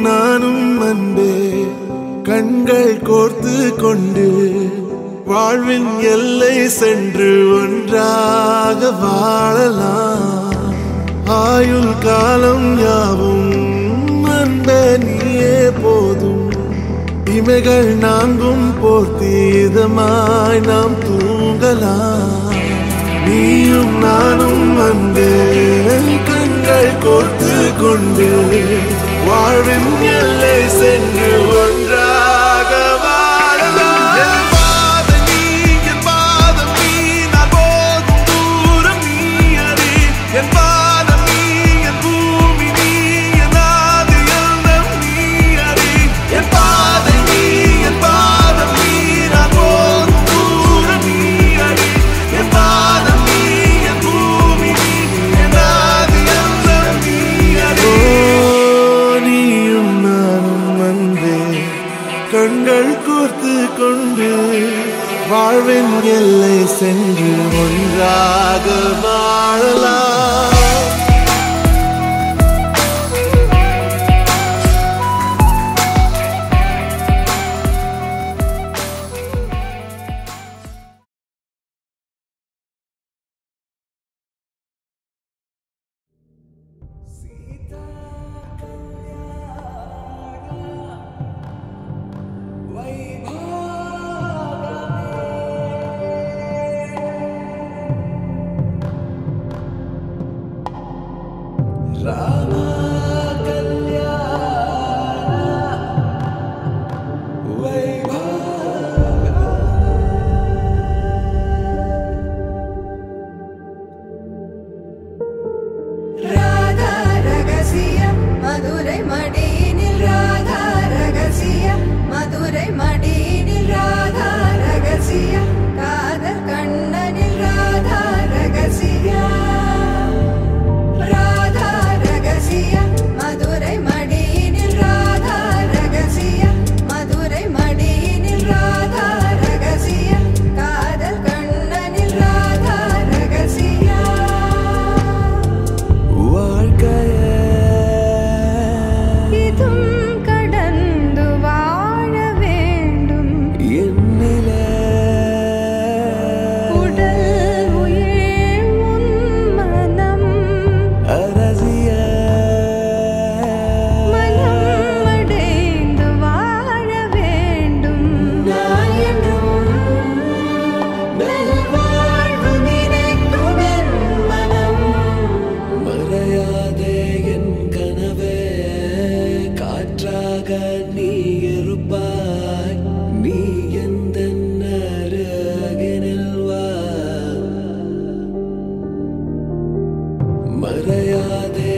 நானும் அன்பே கண்கள் கோர்த்து கொண்டு வாழ்வின் எல்லை சென்று ஒன்றாக வாழலாம் ஆயுள் காலம் யாவும் அன்பே நீயே போதும் இமைகள் நான்கும் போர்த்தீதமாய் நாம் தூங்கலாம் நீயும் நானும் வந்து கண்கள் கோர்த்து கொண்டு வாழ்வின் எல்லை சென்று ஒன்றாக வாழலாம் என் பாதம் நீ, என் பாதம் நீ, நான் போகும் தூரம் நீ அறி. என் பாதம் நீ, என் பூமி நீ, என் ஆதி எல்லாம் நீ அறி. என் பாதை நீ, என் பாதம் நீ, நான் போகும் தூரம் நீ அறி. என் பாதம் நீ, என் பூமி நீ, என் ஆதி எல்லாம் நீ அறி. ஓ, நீயும் நானும் வந்தே கண்கள் கோர்த்து கொண்டு வாழ்வின் எல்லை சென்று ஒன்றாக வாழலாம் ராதா ரகசியம் மதுரை மடியினில் ராதா ரகசியம் மதுரை மடியினில் ராதா ரகசியம் காதல் கண்ணனில் ராதா ரகசியம் ராதா ரகசியம் மதுரை மடியினில் ராதா ரகசியம் மதுரை மடியினில் ராதா ரகசியம் காதல் கண்ணனில் ராதா ரகசியம் இதும் கடந்து வாழ வேண்டும் உடல் உயிர் உன் மனம் மனம் அடைந்து வாழ வேண்டும் நான் என்றும் நல்வாழ்வு நினைக்கும் என் மனம் மறையாதே என் கனவே காற்றாக நீ இருப்பாய் நீ எந்த அருகினில் வா மறையாதே